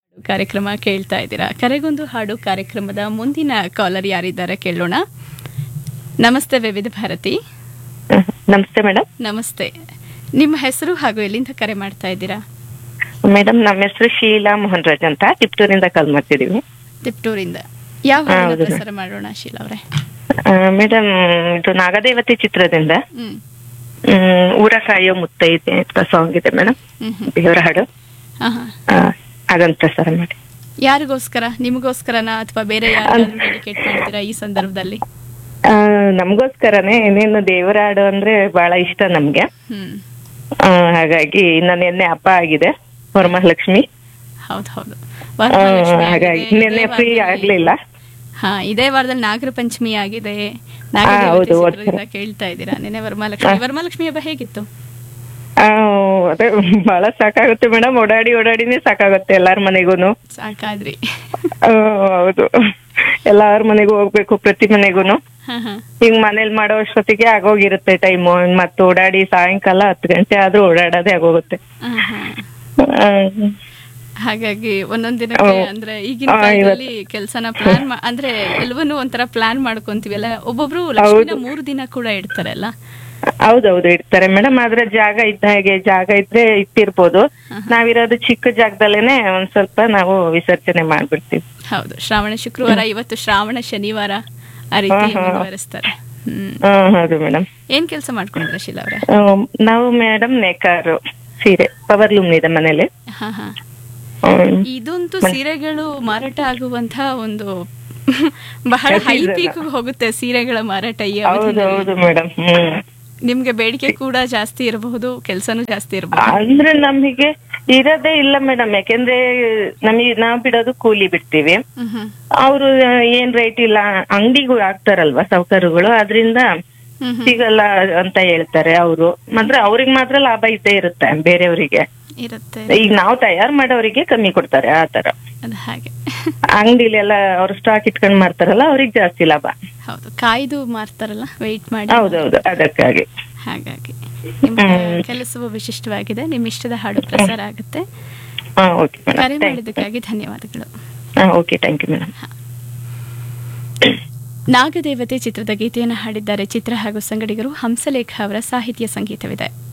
ಕಾರ್ಯಕ್ರಮ ಕೇಳ್ತಾ ಇದ್ದೀರಾ ಕರೆಗೊಂದು ಹಾಡು ಕಾರ್ಯಕ್ರಮದ ಮುಂದಿನ ಕಾಲರ್ ಯಾರಿದ್ದಾರೆ ಕೇಳೋಣ ನಮಸ್ತೆ ವಿವಿಧ ಭಾರತಿ ನಮಸ್ತೆ ಮೇಡಮ್ ನಮಸ್ತೆ ನಿಮ್ಮ ಹೆಸರು ಹಾಗೂ ಎಲ್ಲಿಂದ ಕರೆ ಮಾಡ್ತಾ ಇದ್ದೀರಾ ಮೇಡಮ್ ನಮ್ಮ ಹೆಸರು ಶೀಲಾ ಮೋಹನ್ ರಾಜ್ ಅಂತ ತಿಪ್ಟೂರಿಂದ ಕಾಲ್ ಮಾಡ್ತಿದೀವಿ ತಿಪ್ಟೂರಿಂದ ಯಾವ ಹಾ, ಹಾಡನ್ನ ಹೌದು. ಪ್ರಸಾರ ಮಾಡೋಣ ಶೀಲಾ ಅವರೇ ಮೇಡಮ್ ಇದು ನಾಗದೇವತೆ ಚಿತ್ರದಿಂದ ಹ್ಮ್ ಹ್ಮ್, ಊರ ಕಾಯೋ ಮುತ್ತೈದೆ ಅಂತ ಸಾಂಗ್ ಇದೆ ಮೇಡಮ್ ಹ್ಮ್ ಹ್ಮ್ ದೇವರ ಹಾಡು ಹಾ, ಹಾ. ಆ, ಅದನ್ನ ಪ್ರಸಾರ ಮಾಡಿ ಯಾರಿಗೋಸ್ಕರ ನಿಮಗೋಸ್ಕರನಾ ಅಥವಾ ಬೇರೆ ಯಾರಾದ್ರೂ ಡೆಡಿಕೇಟ್ ಮಾಡ್ತೀರಾ ಈ ಸಂದರ್ಭದಲ್ಲಿ ಆ, ನಮ್ಗೋಸ್ಕರನೇ ಇನ್ನೇನು ದೇವರ ಹಾಡು ಅಂದ್ರೆ ಬಹಳ ಇಷ್ಟ ನಮ್ಗೆ ಹ್ಮ್ ಆ, ಹಾಗಾಗಿ ಇನ್ನ ನಿನ್ನೆ ಹಬ್ಬ ಆಗಿದೆ ವರಮಹಾಲಕ್ಷ್ಮಿ ಹೌದು ಹೌದು ಆ, ವರಮಹಾಲಕ್ಷ್ಮಿ ಹಾಗಾಗಿ ಆಗಿದೆ, ನಿನ್ನೆ ಇದೇ ಫ್ರೀ ವಾರದಲ್ಲಿ- ಆಗ್ಲಿಲ್ಲ ಹಾ ಇದೇ ವಾರದಲ್ಲಿ ನಾಗರ ಪಂಚಮಿ ಆಗಿದೆ ಹೌದು, ನಾಗದೇವತೆ ಹೌದು. ಚಿತ್ರದಿಂದ ಕೇಳ್ತಾ ಇದ್ದೀರಾ ನಿನ್ನೆ ವರಮಹಾಲಕ್ಷ್ಮಿ ವರಮಹಾಲಕ್ಷ್ಮಿ ಹಬ್ಬ ಹೇಗಿತ್ತು ಆ, ಅದೇ ಬಹಳ ಸಾಕಾಗುತ್ತೆ ಮೇಡಮ್ ಓಡಾಡಿ ಓಡಾಡಿನೇ ಸಾಕಾಗುತ್ತೆ ಎಲ್ಲಾರ ಮನೆಗೂನು ಸಾಕಾದ್ರಿ ಆ, ಹೌದು ಎಲ್ಲಾರ ಮನೆಗೂ ಹೋಗ್ಬೇಕು ಪ್ರತಿ ಮನೆಗೂನು ಹಾ ಹಾ ಈಗ ಮನೇಲಿ ಮಾಡೋ ಅಷ್ಟೊತ್ತಿಗೆ ಆಗೋಗಿರುತ್ತೆ ಟೈಮು ಮತ್ತೆ ಓಡಾಡಿ ಸಾಯಂಕಾಲ ಹತ್ತು ಗಂಟೆ ಆದ್ರೂ ಓಡಾಡೋದೇ ಆಗೋಗುತ್ತೆ ಹಾ, ಹಾ. ಆ, ಹಾಗಾಗಿ ಒಂದೊಂದ್ ದಿನಕ್ಕೆ ಹೌದು. ಅಂದ್ರೆ ಈಗಿನ ಆ, ಕಾಲದಲ್ಲಿ ಕೆಲ್ಸನ ಪ್ಲಾನ್ ಅಂದ್ರೆ ಎಲ್ಲವನ್ನೂ ಒಂಥರ ಪ್ಲಾನ್ ಮಾಡ್ಕೊಂತೀವಲ್ಲ ಒಬ್ಬೊಬ್ರು ಲಕ್ಷ್ಮಿನ ಮೂರು ದಿನ ಕೂಡ ಇಡ್ತಾರಲ್ಲ ಹೌದೌದು ಇಡ್ತಾರೆ ಮೇಡಮ್ ಆದ್ರೆ ಜಾಗ ಇದ್ದ ಹಾಗೆ ಜಾಗ ಇದ್ರೆ ಇಟ್ಟಿರ್ಬೋದು ನಾವಿರೋದು ಚಿಕ್ಕ ಜಾಗದಲ್ಲೇನೆ ಒಂದ್ ಸ್ವಲ್ಪ ನಾವು ವಿಸರ್ಜನೆ ಮಾಡ್ಬಿಡ್ತೀವಿ ಹೌದು ಶ್ರಾವಣ ಶುಕ್ರವಾರ ಇವತ್ತು ಶ್ರಾವಣ ಶನಿವಾರ ಆ ರೀತಿ ಹಾ, ಹಾ. ಮುಂದುವರಿಸ್ತಾರೆ ಹ್ಮ್ ಹ್ಮ್ ಹೌದು ಮೇಡಮ್ ಏನ್ ಕೆಲಸ ಮಾಡ್ಕೊಂಡ್ರ ಶೀಲಾ ಅವ್ರೆ ನಾವು ಮೇಡಮ್ ನೇಕಾರು ಸೀರೆ ಪವರ್ ಲೂಮ್ ಇದೆ ಮನೇಲಿ ಹಾ ಹಾ ಹ್ಮ್. ಇದಂತೂ ಸೀರೆಗಳು ಮಾರಾಟ ಆಗುವಂತಹ ಒಂದು ಬಹಳ ಹೈ ಪೀಕ್ ಹೋಗುತ್ತೆ ಸೀರೆಗಳ ಮಾರಾಟ ಈ ಹೌದು ಅವಧಿನಲ್ಲಿ. ಹೌದು ಮೇಡಮ್ ಹ್ಮ್ ನಿಮ್ಗೆ ಬೇಡಿಕೆ ಕೂಡ ಜಾಸ್ತಿ ಇರಬಹುದು ಕೆಲಸನೂ ಜಾಸ್ತಿ ಇರಬಹುದು ಅಂದ್ರೆ ನಮಗೆ ಇರೋದೇ ಇಲ್ಲ ಮೇಡಮ್ ಯಾಕೆಂದ್ರೆ ನಮಗೆ ನಾವ್ ಬಿಡೋದು ಕೂಲಿ ಬಿಡ್ತೀವಿ ಹ್ಮ್ ಹ್ಮ್ ಅವರು ಏನ್ ರೇಟ್ ಇಲ್ಲ ಅಂಗಡಿಗೂ ಹಾಕ್ತಾರಲ್ವಾ ಸೌಕರ್ಯಗಳು ಅದರಿಂದ ಹ್ಮ್ ಹ್ಮ್ ಸಿಗಲ್ಲ ಅಂತ ಹೇಳ್ತಾರೆ ಅವರು ಮಾತ್ರ ಅವ್ರಿಗೆ ಮಾತ್ರ ಲಾಭ ಇದ್ದೇ ಇರುತ್ತೆ ಬೇರೆಯವರಿಗೆ ಇರುತ್ತೆ ಈಗ ನಾವು ತಯಾರು ಮಾಡೋರಿಗೆ ಕಮ್ಮಿ ಕೊಡ್ತಾರೆ ಆ ತರ ಅದು ಹಾಗೆ ಅಂಗಡಿಲಿ ಎಲ್ಲ ಅವ್ರು ಸ್ಟಾಕ್ ಇಟ್ಕೊಂಡ್ ಮಾಡ್ತಾರಲ್ಲ ಅವ್ರಿಗೆ ಜಾಸ್ತಿ ಲಾಭ ಹೌದು ಕಾಯ್ದು ಮಾರ್ತಾರಲ್ಲ ವೆಯ್ಟ್ ಮಾಡಿ ಹೌದೌದು ಅದಕ್ಕಾಗಿ ಹಾಗಾಗಿ ನಿಮ್ಮ ಕೆಲಸವು ವಿಶಿಷ್ಟವಾಗಿದೆ ನಿಮ್ಮ ಇಷ್ಟದ ಹಾಡು ಪ್ರಸಾರ ಆಗುತ್ತೆ ಹಾ ಓಕೆ ಕರೆ ಮೇಡಮ್ ಮಾಡಿದ್ದಕ್ಕಾಗಿ ಧನ್ಯವಾದಗಳು ಹಾ okay thank you madam Nagadevathe ಚಿತ್ರದ ಗೀತೆಯನ್ನು ಹಾಡಿದ್ದಾರೆ ಚಿತ್ರ ಹಾಗೂ ಸಂಗಡಿಗರು ಹಂಸಲೇಖ ಅವರ ಸಾಹಿತ್ಯ ಸಂಗೀತವಿದೆ